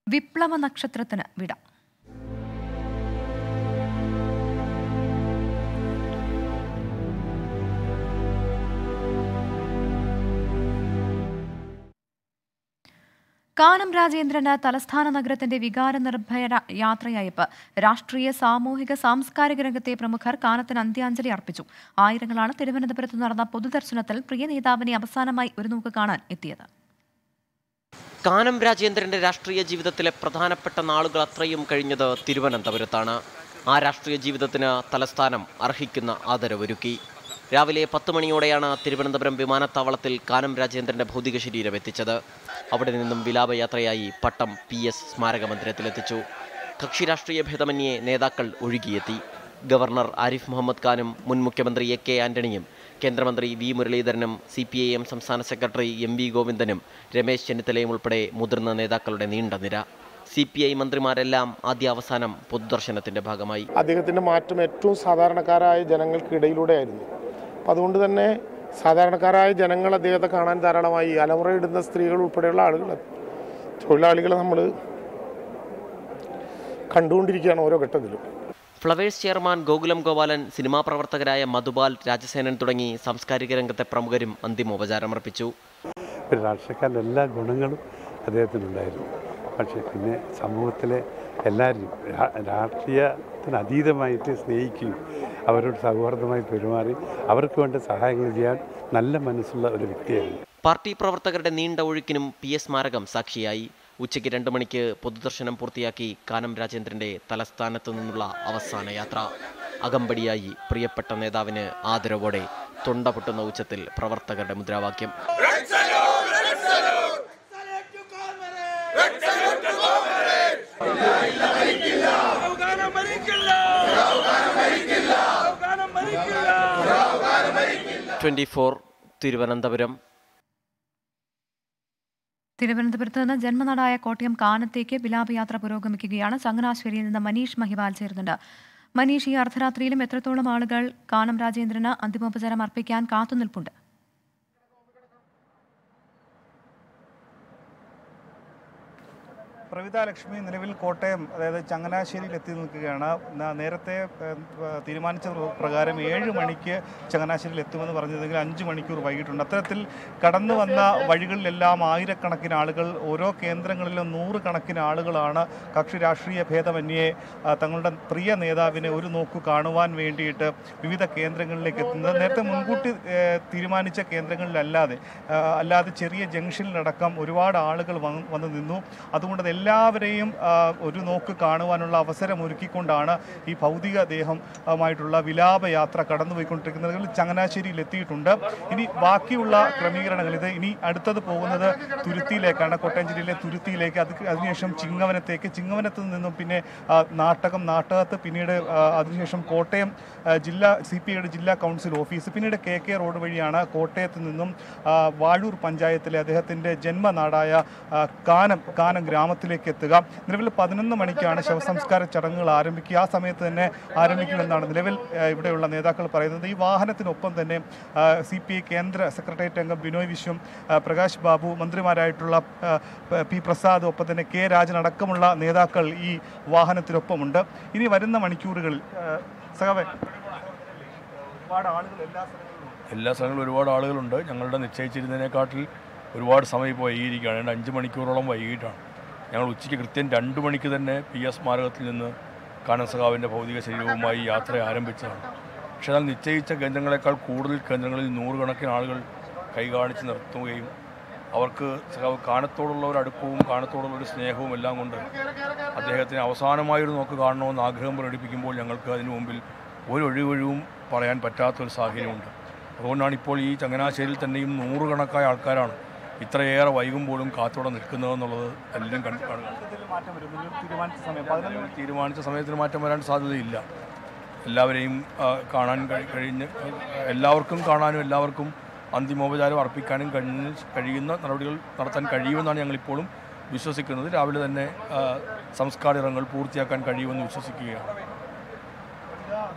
വിപ്ലവ നക്ഷത്രത്തിന് വിട കാനം രാജേന്ദ്രന് തലസ്ഥാന നഗരത്തിന്റെ വികാര നിർഭയ ര- യാത്രയയപ്പ് രാഷ്ട്രീയ സാമൂഹിക സാംസ്കാരിക രംഗത്തെ പ്രമുഖർ കാനത്തിന് അന്ത്യാഞ്ജലി അർപ്പിച്ചു ആയിരങ്ങളാണ് തിരുവനന്തപുരത്ത് നടന്ന പൊതുദർശനത്തിൽ പ്രിയ നേതാവിനെ അവസാനമായി ഒരു നോക്ക് കാണാൻ എത്തിയത് കാനം രാജേന്ദ്രന്റെ രാഷ്ട്രീയ ജീവിതത്തിലെ പ്രധാനപ്പെട്ട നാളുകൾ അത്രയും കഴിഞ്ഞത് തിരുവനന്തപുരത്താണ് ആ രാഷ്ട്രീയ ജീവിതത്തിന് തലസ്ഥാനം അർഹിക്കുന്ന ആദരവൊരുക്കി രാവിലെ പത്ത് മണിയോടെയാണ് തിരുവനന്തപുരം വിമാനത്താവളത്തിൽ കാനം രാജേന്ദ്രന്റെ ഭൗതിക ശരീരം എത്തിച്ചത് അവിടെ നിന്നും വിലാപയാത്രയായി പട്ടം പി എസ് സ്മാരക മന്ദിരത്തിലെത്തിച്ചു കക്ഷി രാഷ്ട്രീയ ഭേദമന്യേ നേതാക്കൾ ഒഴുകിയെത്തി ഗവർണർ ആരിഫ് മുഹമ്മദ് ഖാനും മുൻ മുഖ്യമന്ത്രി എ കെ ആന്റണിയും കേന്ദ്രമന്ത്രി വി മുരളീധരനും സി പി ഐ എം സംസ്ഥാന സെക്രട്ടറി എം വി ഗോവിന്ദനും രമേശ് ചെന്നിത്തലയും ഉൾപ്പെടെ മുതിർന്ന നേതാക്കളുടെ നീണ്ട നിര സി പി ഐ മന്ത്രിമാരെല്ലാം ആദ്യാവസാനം പൊതുദർശനത്തിന്റെ ഭാഗമായി അദ്ദേഹത്തിൻ്റെ മാറ്റം ഏറ്റവും സാധാരണക്കാരായ ജനങ്ങൾക്കിടയിലൂടെയായിരുന്നു അപ്പം അതുകൊണ്ട് തന്നെ സാധാരണക്കാരായ ജനങ്ങൾ അദ്ദേഹത്തെ കാണാൻ ധാരാളമായി അലമുറയിടുന്ന സ്ത്രീകൾ ഉൾപ്പെടെയുള്ള ആളുകൾ തൊഴിലാളികളെ നമ്മൾ കണ്ടുകൊണ്ടിരിക്കുകയാണ് ഓരോ ഘട്ടത്തിലും flowers chairman Gokulam Gopalan cinema പ്രവർത്തകരായ മധുപാൽ രാജസേനൻ തുടങ്ങി സാംസ്കാരിക രംഗത്തെ പ്രമുഖരും അന്തിമോപചാരമർപ്പിച്ചു ഒരു രാഷ്ട്രീയക്കാരൻ്റെ എല്ലാ ഗുണങ്ങളും അദ്ദേഹത്തിനുണ്ടായിരുന്നു പക്ഷേ പിന്നെ സമൂഹത്തിലെ എല്ലാവരും രാ- രാഷ്ട്രീയത്തിന് അതീതമായിട്ട് സ്നേഹിക്കുകയും അവരോട് സൗഹാർദ്ദമായി പെരുമാറി അവർക്ക് വേണ്ട സഹായങ്ങൾ ചെയ്യാൻ നല്ല മനസ്സുള്ള ഒരു വ്യക്തിയായിരുന്നു പാർട്ടി പ്രവർത്തകരുടെ നീണ്ട ഒഴുക്കിനും പി എസ് സ്മാരകം സാക്ഷിയായി ഉച്ചയ്ക്ക് രണ്ട് മണിക്ക് പൊതുദർശനം പൂർത്തിയാക്കി കാനം രാജേന്ദ്രന്റെ തലസ്ഥാനത്തു നിന്നുള്ള അവസാന യാത്ര അകമ്പടിയായി പ്രിയപ്പെട്ട നേതാവിന് ആദരവോടെ തൊണ്ട പൊട്ടുന്ന ഉച്ചത്തിൽ പ്രവർത്തകരുടെ മുദ്രാവാക്യം ട്വന്റി ഫോർ തിരുവനന്തപുരം തിരുവനന്തപുരത്ത് നിന്ന് ജന്മനാടായ കോട്ടയം കാനത്തേക്ക് വിലാപയാത്ര പുരോഗമിക്കുകയാണ് ചങ്ങനാശ്ശേരിയിൽ നിന്ന് മനീഷ് മഹിവാൽ ചേരുന്നുണ്ട് മനീഷ് ഈ അർദ്ധരാത്രിയിലും എത്രത്തോളം ആളുകൾ കാനം രാജേന്ദ്രന് അന്തിമോപചാരം അർപ്പിക്കാൻ കാത്തുനിൽപ്പുണ്ട് പ്രവിത ലക്ഷ്മി നിലവിൽ കോട്ടയം അതായത് ചങ്ങനാശ്ശേരിയിൽ എത്തി നിൽക്കുകയാണ് ന- നേരത്തെ ഏഹ്, പ- തീരുമാനിച്ച പ്രകാരം ഏഴ് മണിക്ക് ചങ്ങനാശ്ശേരിയിൽ എത്തുമെന്ന് പറഞ്ഞതെങ്കിൽ അഞ്ച് മണിക്കൂർ വൈകിട്ടുണ്ട് അത്തരത്തിൽ കടന്നു വന്ന വഴികളിലെല്ലാം ആയിരക്കണക്കിന് ആളുകൾ ഓരോ കേന്ദ്രങ്ങളിലും നൂറുകണക്കിന് ആളുകളാണ് കക്ഷി രാഷ്ട്രീയ ഭേദമന്യേ ആ, തങ്ങളുടെ പ്രിയ നേതാവിനെ ഒരു നോക്കു കാണുവാൻ വേണ്ടിയിട്ട് വിവിധ കേന്ദ്രങ്ങളിലേക്ക് എത്തുന്നത് നേരത്തെ മുൻകൂട്ടി ഏഹ്, തീരുമാനിച്ച കേന്ദ്രങ്ങളിലല്ലാതെ ആ, അല്ലാതെ ചെറിയ ജംഗ്ഷനിലടക്കം ഒരുപാട് ആളുകൾ വന്ന് വന്ന് നിന്നു അതുകൊണ്ട് അത് എല്ലാവരെയും ആ, ഒരു നോക്ക് കാണുവാനുള്ള അവസരം ഒരുക്കിക്കൊണ്ടാണ് ഈ ഭൗതിക ദേഹമായിട്ടുള്ള വിലാപയാത്ര കടന്നുപോയിക്കൊണ്ടിരിക്കുന്നത് ചങ്ങനാശ്ശേരിയിൽ എത്തിയിട്ടുണ്ട് ഇനി ബാക്കിയുള്ള ക്രമീകരണങ്ങൾ ഇത് ഇനി അടുത്തത് പോകുന്നത് തുരുത്തിയിലേക്കാണ് കോട്ടയം ജില്ലയിലെ തുരുത്തിയിലേക്ക് അത് അതിനുശേഷം ചിങ്ങവനത്തേക്ക് ചിങ്ങവനത്ത് നിന്നും പിന്നെ ആ, നാട്ടകം നാട്ടകത്ത് പിന്നീട് ആ, അതിനുശേഷം കോട്ടയം ആ, ജില്ലാ സി പി ഐയുടെ ജില്ലാ കൗൺസിൽ ഓഫീസ് പിന്നീട് കെ കെ റോഡ് വഴിയാണ് കോട്ടയത്ത് നിന്നും ആ, വാഴൂർ പഞ്ചായത്തിലെ അദ്ദേഹത്തിൻ്റെ ജന്മനാടായ ആ, കാനം കാനം ഗ്രാമത്തിലേക്ക് എത്തുക നിലവിൽ പതിനൊന്ന് മണിക്കാണ് ശവസംസ്കാര ചടങ്ങുകൾ ആരംഭിക്കുക ആ സമയത്ത് തന്നെ ആരംഭിക്കുമെന്നാണ് നിലവിൽ ആ, ഇവിടെയുള്ള നേതാക്കൾ പറയുന്നത് ഈ വാഹനത്തിനൊപ്പം തന്നെ സി പി ഐ കേന്ദ്ര സെക്രട്ടേറിയറ്റ് അംഗം ബിനോയ് വിശ്വം ആ, പ്രകാശ് ബാബു മന്ത്രിമാരായിട്ടുള്ള ആ, പ- പി പ്രസാദ് ഒപ്പം തന്നെ കെ രാജൻ അടക്കമുള്ള നേതാക്കൾ ഈ വാഹനത്തിനൊപ്പമുണ്ട് ഇനി വരുന്ന മണിക്കൂറുകളിൽ ആ, സഖാവേ ഒരുപാട് ആളുകൾ എല്ലാ സ്ഥലങ്ങളിലും എല്ലാ സ്ഥലങ്ങളിലും ഒരുപാട് ആളുകളുണ്ട് ഞങ്ങളുടെ നിശ്ചയിച്ചിരുന്നതിനെക്കാട്ടിൽ ഒരുപാട് സമയം ഇപ്പോൾ വൈകിയിരിക്കുകയാണ് ഏതാണ്ട് അഞ്ച് മണിക്കൂറോളം വൈകിട്ടാണ് ഞങ്ങൾ ഉച്ചയ്ക്ക് കൃത്യം രണ്ട് മണിക്ക് തന്നെ പി എസ് സ്മാരകത്തിൽ നിന്ന് കാനം സഖാവിൻ്റെ ഭൗതിക ശരീരവുമായി യാത്ര ആരംഭിച്ചതാണ് പക്ഷേ എന്നാൽ നിശ്ചയിച്ച കേന്ദ്രങ്ങളെക്കാൾ കൂടുതൽ കേന്ദ്രങ്ങളിൽ നൂറുകണക്കിന് ആളുകൾ കൈ കാണിച്ച് നിർത്തുകയും അവർക്ക് സഖാവ് കാനത്തോടുള്ള ഒരു അടുപ്പവും കാനത്തോടുള്ള ഒരു സ്നേഹവും എല്ലാം കൊണ്ട് അദ്ദേഹത്തിന് അവസാനമായൊരു നോക്ക് കാണണമെന്ന് ആഗ്രഹം പ്രകടിപ്പിക്കുമ്പോൾ ഞങ്ങൾക്ക് അതിനു മുമ്പിൽ ഒരു ഒഴിവൊഴിവും പറയാൻ പറ്റാത്തൊരു സാഹചര്യമുണ്ട് അതുകൊണ്ടാണ് ഇപ്പോൾ ഈ ചങ്ങനാശ്ശേരിയിൽ തന്നെയും നൂറുകണക്കായ ആൾക്കാരാണ് ഇത്രയേറെ വൈകുമ്പോഴും കാത്തോടെ നിൽക്കുന്നതെന്നുള്ളത് എല്ലാം കണ്ടു കാണുക ഇതിൽ മാറ്റം വരും നിങ്ങൾ തീരുമാനിച്ച സമയം പതിനൊന്ന് തീരുമാനിച്ച സമയത്തിന് മാറ്റം വരാൻ സാധ്യതയില്ല എല്ലാവരെയും ആ, കാണാൻ കഴി- കഴിഞ്ഞ് എല്ലാവർക്കും കാണാനും എല്ലാവർക്കും അന്തിമോപചാരം അർപ്പിക്കാനും കഴിഞ്ഞ് കഴിയുന്ന നടപടികൾ നടത്താൻ കഴിയുമെന്നാണ് ഞങ്ങളിപ്പോഴും വിശ്വസിക്കുന്നത് രാവിലെ തന്നെ ആ, സംസ്കാരങ്ങൾ പൂർത്തിയാക്കാൻ കഴിയുമെന്ന് വിശ്വസിക്കുകയാണ്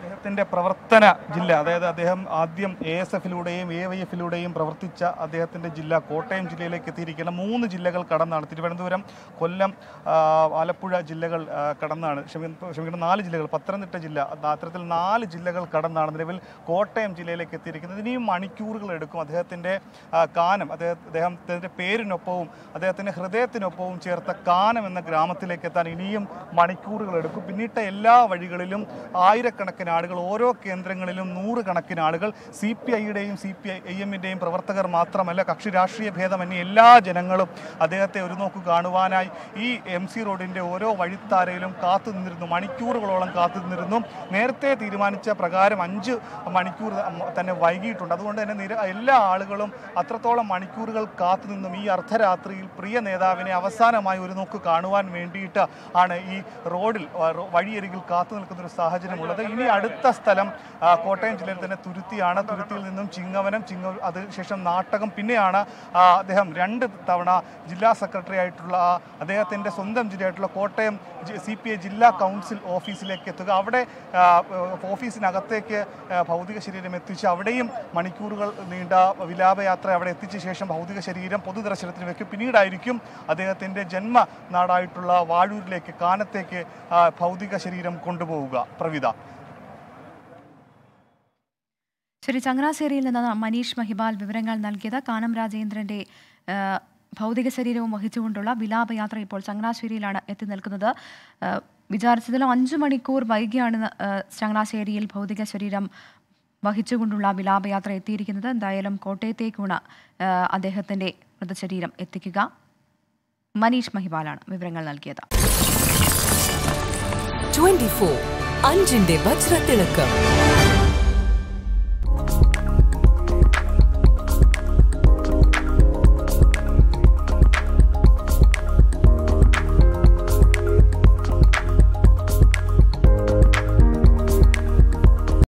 അദ്ദേഹത്തിന്റെ പ്രവർത്തന ജില്ല അതായത് അദ്ദേഹം ആദ്യം എ എസ് എഫിലൂടെയും എ വൈ എഫിലൂടെയും പ്രവർത്തിച്ച അദ്ദേഹത്തിന്റെ ജില്ല കോട്ടയം ജില്ലയിലേക്ക് എത്തിയിരിക്കുന്ന മൂന്ന് ജില്ലകൾ കടന്നാണ് തിരുവനന്തപുരം കൊല്ലം ആ, ആലപ്പുഴ ജില്ലകൾ ആ, കടന്നാണ് ക്ഷമി- ക്ഷമിക്കണം നാല് ജില്ലകൾ പത്തനംതിട്ട ജില്ല അത് അത്തരത്തിൽ നാല് ജില്ലകൾ കടന്നാണ് നിലവിൽ കോട്ടയം ജില്ലയിലേക്ക് എത്തിയിരിക്കുന്നത് ഇനിയും മണിക്കൂറുകൾ എടുക്കും അദ്ദേഹത്തിന്റെ ആ, കാനം അദ്ദേഹം അദ്ദേഹത്തിന്റെ പേരിനൊപ്പവും അദ്ദേഹത്തിന്റെ ഹൃദയത്തിനൊപ്പവും ചേർത്ത കാനം എന്ന ഗ്രാമത്തിലേക്ക് എത്താൻ ഇനിയും മണിക്കൂറുകൾ എടുക്കും പിന്നിട്ട എല്ലാ വഴികളിലും ആയിരക്കണക്കിന് ആളുകൾ ഓരോ കേന്ദ്രങ്ങളിലും നൂറുകണക്കിന് ആളുകൾ സി പി ഐയുടെയും സി പി ഐ എമ്മിൻ്റെയും പ്രവർത്തകർ മാത്രമല്ല കക്ഷി രാഷ്ട്രീയ ഭേദമന്യേ എല്ലാ ജനങ്ങളും അദ്ദേഹത്തെ ഒരു നോക്ക് കാണുവാനായി ഈ എം സി റോഡിൻ്റെ ഓരോ വഴിത്താരയിലും കാത്തു നിന്നിരുന്നു മണിക്കൂറുകളോളം കാത്തു നിന്നിരുന്നു നേരത്തെ തീരുമാനിച്ച പ്രകാരം അഞ്ച് മണിക്കൂർ തന്നെ വൈകിയിട്ടുണ്ട് അതുകൊണ്ട് തന്നെ നിര എല്ലാ ആളുകളും അത്രത്തോളം മണിക്കൂറുകൾ കാത്തു നിന്നും ഈ അർദ്ധരാത്രിയിൽ പ്രിയ നേതാവിനെ അവസാനമായി ഒരു നോക്ക് കാണുവാൻ വേണ്ടിയിട്ട് ആണ് ഈ റോഡിൽ ആ, റോ- വഴിയരികിൽ കാത്തു നിൽക്കുന്ന ഒരു സാഹചര്യമുള്ളത് ഇനി അടുത്ത സ്ഥലം ആ, കോട്ടയം ജില്ലയിൽ തന്നെ തുരുത്തിയാണ് തുരുത്തിയിൽ നിന്നും ചിങ്ങവനം ചിങ്ങ അതിനുശേഷം നാട്ടകം പിന്നെയാണ് ആ, അദ്ദേഹം രണ്ട് തവണ ജില്ലാ സെക്രട്ടറി ആയിട്ടുള്ള ആ, അദ്ദേഹത്തിൻ്റെ സ്വന്തം ജില്ലയായിട്ടുള്ള കോട്ടയം സി പി ഐ ജില്ലാ കൗൺസിൽ ഓഫീസിലേക്ക് എത്തുക അവിടെ ആ, ഓഫീസിനകത്തേക്ക് ആ, ഭൗതിക ശരീരം എത്തിച്ച് അവിടെയും മണിക്കൂറുകൾ നീണ്ട വിലാപയാത്ര അവിടെ എത്തിച്ച ശേഷം ഭൗതിക ശരീരം പൊതുദർശനത്തിന് വെക്കും പിന്നീടായിരിക്കും അദ്ദേഹത്തിൻ്റെ ജന്മ നാടായിട്ടുള്ള വാഴൂരിലേക്ക് കാനത്തേക്ക് ആ, ഭൗതിക ശരീരം കൊണ്ടുപോവുക പ്രവിധ ശരി ചങ്ങനാശ്ശേരിയിൽ നിന്ന് മനീഷ് മഹിബാൽ വിവരങ്ങൾ നൽകിയത് കാനം രാജേന്ദ്രന്റെ ആ, ഭൗതിക ശരീരവും വഹിച്ചുകൊണ്ടുള്ള വിലാപയാത്ര ഇപ്പോൾ ചങ്ങനാശ്ശേരിയിലാണ് എത്തി നിൽക്കുന്നത് ആ, വിചാരിച്ചതിലും അഞ്ചു മണിക്കൂർ വൈകിയാണ് ആ, ചങ്ങനാശ്ശേരിയിൽ ഭൗതിക ശരീരം വഹിച്ചുകൊണ്ടുള്ള വിലാപയാത്ര എത്തിയിരിക്കുന്നത് എന്തായാലും കോട്ടയത്തേക്കാണ് ആ, അദ്ദേഹത്തിന്റെ മൃതശരീരം എത്തിക്കുക മനീഷ് മഹിബാലാണ് വിവരങ്ങൾ നൽകിയത് 24 അഞ്ചിന്റെ വജ്രത്തിളക്കം